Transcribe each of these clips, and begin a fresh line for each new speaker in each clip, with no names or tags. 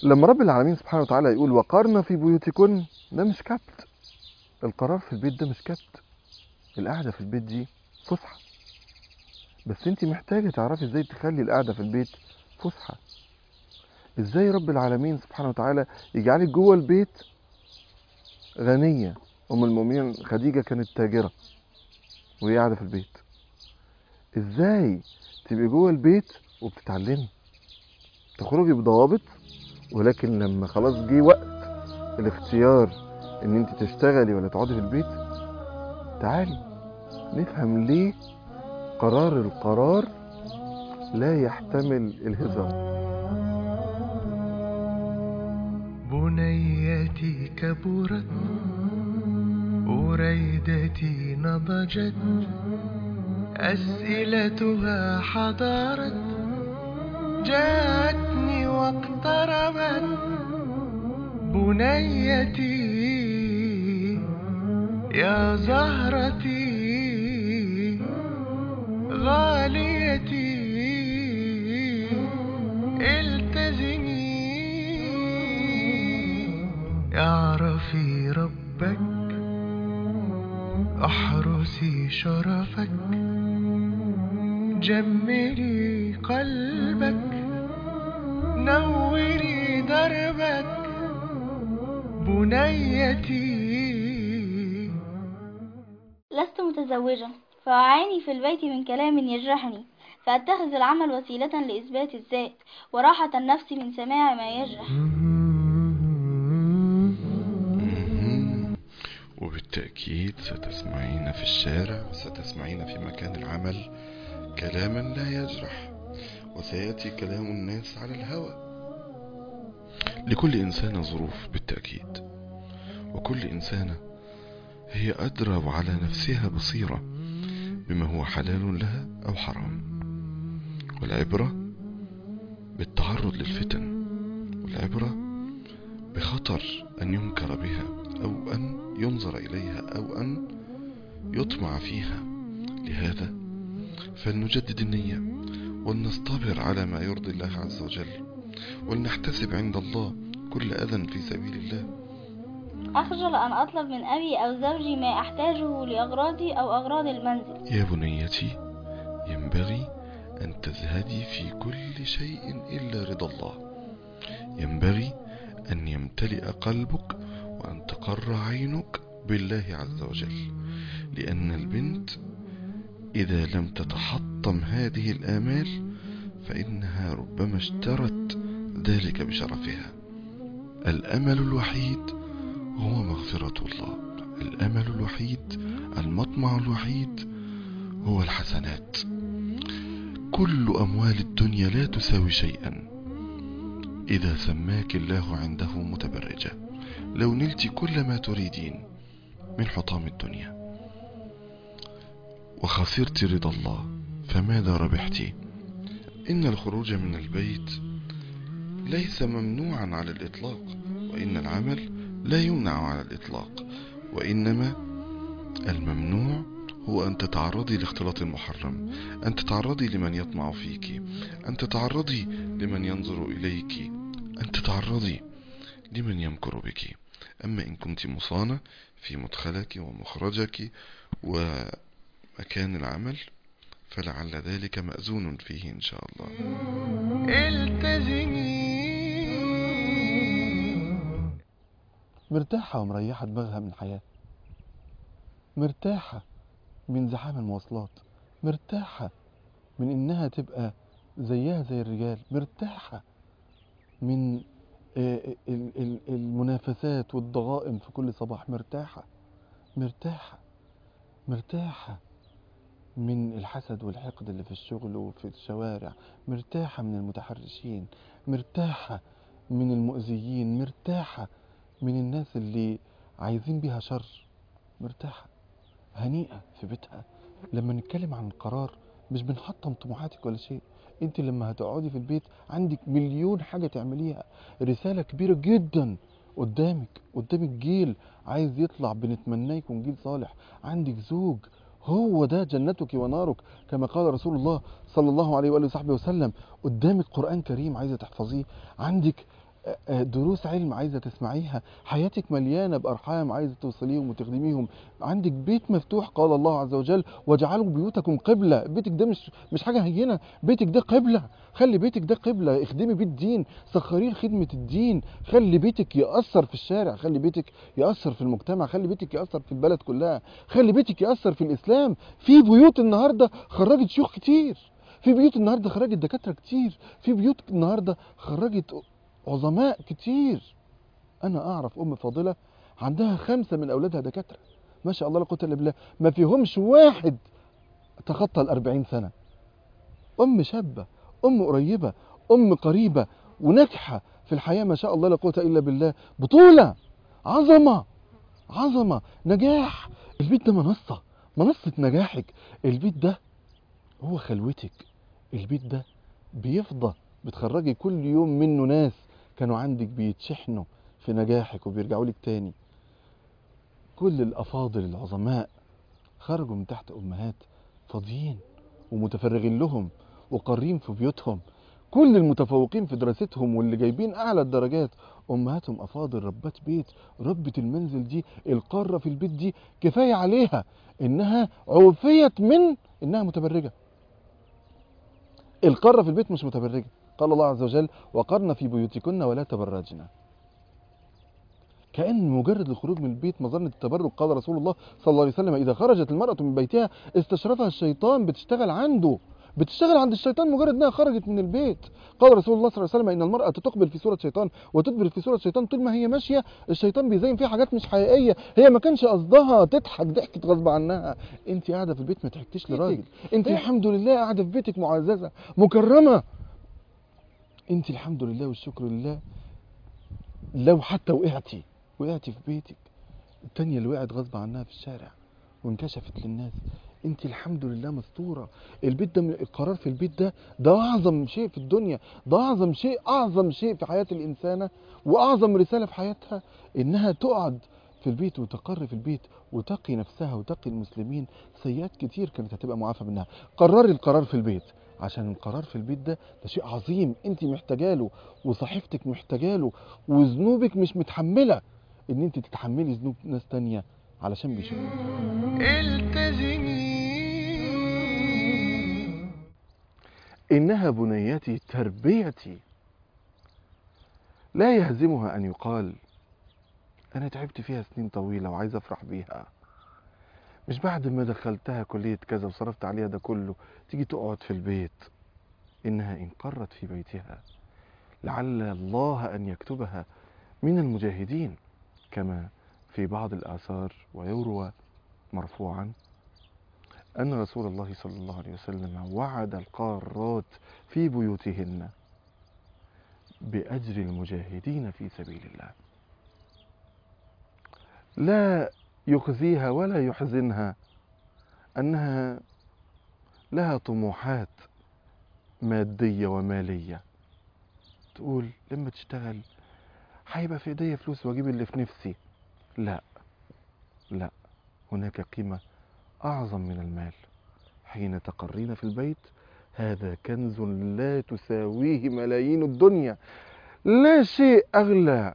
لما رب العالمين سبحانه وتعالى يقول وقرن في بيوتكن ده مش كبت القرار في البيت ده مش كبت القعدة في البيت دي فسحة بس انت محتاجة تعرفي ازاي تخلي القعدة في البيت فسحة ازاي رب العالمين سبحانه وتعالى يجعلك جوه البيت غنية ام المؤمنين خديجة كانت تاجرة وهي قاعدة في البيت ازاي تبقي جوه البيت وبتتعلمي تخرجي بضوابط ولكن لما خلاص جه وقت الاختيار ان انت تشتغلي ولا تقعدي في البيت تعالي نفهم ليه قرار القرار لا يحتمل الهزار
بنيتي كبرت أريدتي نضجت أسئلتها حضارت جاءتني واقتربت بنيتي يا زهرتي غاليتي التزمي اعرفي ربك احرسي شرفك جملي قلبك نوري دربك بنيتي
لست متزوجا فأعاني في البيت من كلام يجرحني فأتخذ العمل وسيلة لإثبات الذات وراحة النفس من سماع ما يجرح
وبالتأكيد ستسمعين في الشارع وستسمعين في مكان العمل كلاما لا يجرح وسيأتي كلام الناس على الهوى لكل إنسانة ظروف بالتأكيد وكل إنسانة هي أدرى وعلى نفسها بصيرة بما هو حلال لها أو حرام والعبرة بالتعرض للفتن والعبرة بخطر أن ينكر بها أو أن ينظر إليها أو أن يطمع فيها لهذا فلنجدد النية ولنصطبر على ما يرضي الله عز وجل ولنحتسب عند الله كل أذى في سبيل الله
أخجل أن أطلب من أبي أو زوجي ما أحتاجه لأغراضي أو أغراض المنزل
يا بنيتي ينبغي أن تزهدي في كل شيء إلا رضا الله ينبغي أن يمتلئ قلبك وأن تقر عينك بالله عز وجل لأن البنت إذا لم تتحطم هذه الآمال فإنها ربما اشترت ذلك بشرفها الأمل الوحيد هو مغفرة الله الأمل الوحيد المطمع الوحيد هو الحسنات كل أموال الدنيا لا تساوي شيئا إذا سماك الله عنده متبرجة لو نلت كل ما تريدين من حطام الدنيا وخسرت رضا الله فماذا ربحت إن الخروج من البيت ليس ممنوعا على الإطلاق وإن العمل لا يمنع على الإطلاق وإنما الممنوع هو أن تتعرضي لاختلاط المحرم أن تتعرضي لمن يطمع فيك أن تتعرضي لمن ينظر إليك أن تتعرضي لمن يمكر بك أما إن كنت مصانة في مدخلك ومخرجك ومكان العمل فلعل ذلك مأزون فيه إن شاء الله
التزمي
مرتاحة ومريحة دماغها من الحياة مرتاحة من زحام المواصلات مرتاحة من إنها تبقى زيها زي الرجال مرتاحة من آه، ال- ال- المنافسات والضغائن في كل صباح مرتاحة مرتاحة مرتاحة من الحسد والحقد اللي في الشغل وفي الشوارع مرتاحة من المتحرشين مرتاحة من المؤذيين مرتاحة من الناس اللي عايزين بيها شر مرتاحة هنيئة في بيتها لما نتكلم عن قرار مش بنحطم طموحاتك ولا شيء انت لما هتقعدي في البيت عندك مليون حاجة تعمليها رسالة كبيرة جدا قدامك قدامك جيل عايز يطلع بنتمناه يكون جيل صالح عندك زوج هو ده جنتك ونارك كما قال رسول الله صلى الله عليه وآله وصحبه وسلم قدامك قرآن كريم عايزة تحفظيه عندك آه، آه، دروس علم عايزة تسمعيها حياتك مليانة بأرحام عايزة توصليهم وتخدميهم عندك بيت مفتوح قال الله عز وجل واجعلوا بيوتكم قبلة بيتك ده مش مش حاجة هينة بيتك ده قبلة خلي بيتك ده قبلة اخدمي بيه الدين سخريه لخدمة الدين خلي بيتك يأثر في الشارع خلي بيتك يأثر في المجتمع خلي بيتك يأثر في البلد كلها خلي بيتك يأثر في الإسلام في بيوت النهاردة خرجت شيوخ كتير في بيوت النهاردة خرجت دكاترة كتير في بيوت النهاردة خرجت عظماء كتير أنا أعرف أم فاضلة عندها خمسة من أولادها دكاترة ما شاء الله لا قوة إلا بالله ما فيهمش واحد تخطى الأربعين سنة أم شابة أم قريبة أم قريبة وناجحة في الحياة ما شاء الله لا قوة إلا بالله بطولة عظمة عظمة نجاح البيت ده منصة منصة نجاحك البيت ده هو خلوتك البيت ده بيفضى بتخرجي كل يوم منه ناس كانوا عندك بيتشحنوا في نجاحك وبيرجعوا لك تاني كل الأفاضل العظماء خرجوا من تحت أمهات فاضيين ومتفرغين لهم وقارين في بيوتهم كل المتفوقين في دراستهم واللي جايبين أعلى الدرجات أمهاتهم أفاضل ربات بيت ربة المنزل دي القارة في البيت دي كفاية عليها إنها عوفيت من إنها متبرجة القارة في البيت مش متبرجة قال الله عز وجل وقرن في بيوتكن ولا تبرجن كأن مجرد الخروج من البيت مظنة التبرج قال رسول الله صلى الله عليه وسلم إذا خرجت المرأة من بيتها استشرفها الشيطان بتشتغل عنده بتشتغل عند الشيطان مجرد انها خرجت من البيت قال رسول الله صلى الله عليه وسلم ان المرأة تقبل في صورة شيطان وتدبر في صورة شيطان طول ما هي ماشية الشيطان بيزين فيها حاجات مش حقيقية هي ما كانش قصدها تضحك ضحكت غصب عنها انت قاعدة في البيت ما ضحكتيش لراجل انت الحمد لله قاعدة في بيتك معززة مكرمة انت الحمد لله والشكر لله لو حتى وقعتي وقعتي في بيتك التانية اللي وقعت غصب عنها في الشارع وانكشفت للناس انت الحمد لله مستورة البيت ده القرار في البيت ده ده اعظم شيء في الدنيا ده اعظم شيء اعظم شيء في حياة الانسانة واعظم رسالة في حياتها انها تقعد في البيت وتقر في البيت وتقي نفسها وتقي المسلمين سيئات كتير كانت هتبقى معافى منها قرري القرار في البيت عشان القرار في البيت ده ده شيء عظيم انت محتاجاله وصحيفتك محتاجاله وذنوبك مش متحملة ان انت تتحملي ذنوب ناس تانية علشان بيشوفوا
التزمي
إنها بنيتي تربيتي لا يهزمها أن يقال أنا تعبت فيها سنين طويلة وعايز أفرح بيها مش بعد ما دخلتها كلية كذا وصرفت عليها ده كله تيجي تقعد في البيت إنها إن قرت في بيتها لعل الله أن يكتبها من المجاهدين كما في بعض الآثار ويروى مرفوعا أن رسول الله صلى الله عليه وسلم وعد القارات في بيوتهن بأجر المجاهدين في سبيل الله لا يخزيها ولا يحزنها أنها لها طموحات مادية ومالية تقول لما تشتغل هيبقى في ايديا فلوس واجيب اللي في نفسي لا لا هناك قيمة أعظم من المال حين تقرين في البيت هذا كنز لا تساويه ملايين الدنيا لا شيء أغلى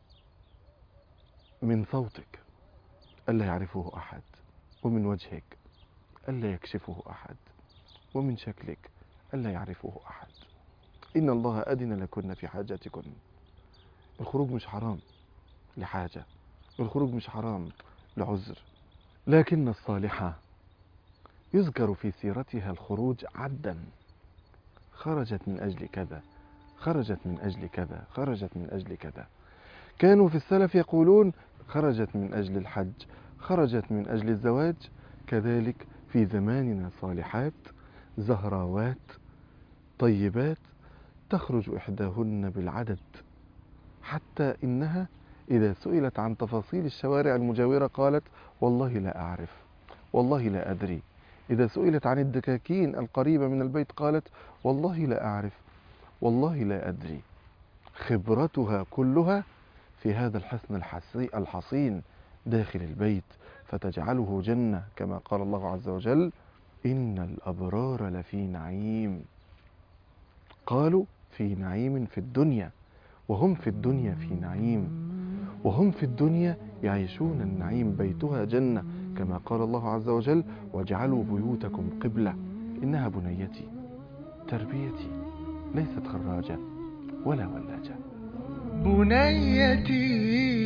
من صوتك ألا يعرفه أحد ومن وجهك ألا يكشفه أحد ومن شكلك ألا يعرفه أحد إن الله أذن لكن في حاجاتكن الخروج مش حرام لحاجة الخروج مش حرام لعذر لكن الصالحة يذكر في سيرتها الخروج عدا خرجت من أجل كذا خرجت من أجل كذا خرجت من أجل كذا كانوا في السلف يقولون خرجت من أجل الحج خرجت من أجل الزواج كذلك في زماننا صالحات زهراوات طيبات تخرج إحداهن بالعدد حتى إنها إذا سئلت عن تفاصيل الشوارع المجاورة قالت والله لا أعرف والله لا أدري إذا سئلت عن الدكاكين القريبة من البيت قالت والله لا أعرف والله لا أدري خبرتها كلها في هذا الحصن الحصي- الحصين داخل البيت فتجعله جنة كما قال الله عز وجل إن الأبرار لفي نعيم قالوا في نعيم في الدنيا وهم في الدنيا في نعيم وهم في الدنيا يعيشون النعيم بيتها جنة كما قال الله عز وجل واجعلوا بيوتكم قبلة إنها بنيتي تربيتي ليست خراجة ولا ولاجة
بنيتي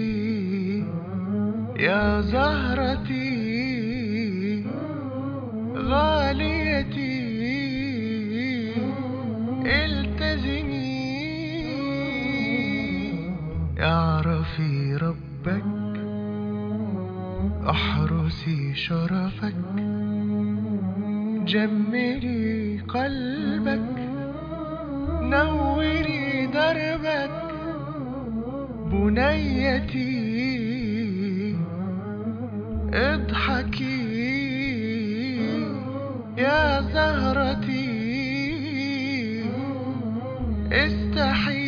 يا زهرتي غاليتي التزمي اعرفي ربك احرسي شرفك جملي قلبك نوري دربك بنيتي اضحكي يا زهرتي استحي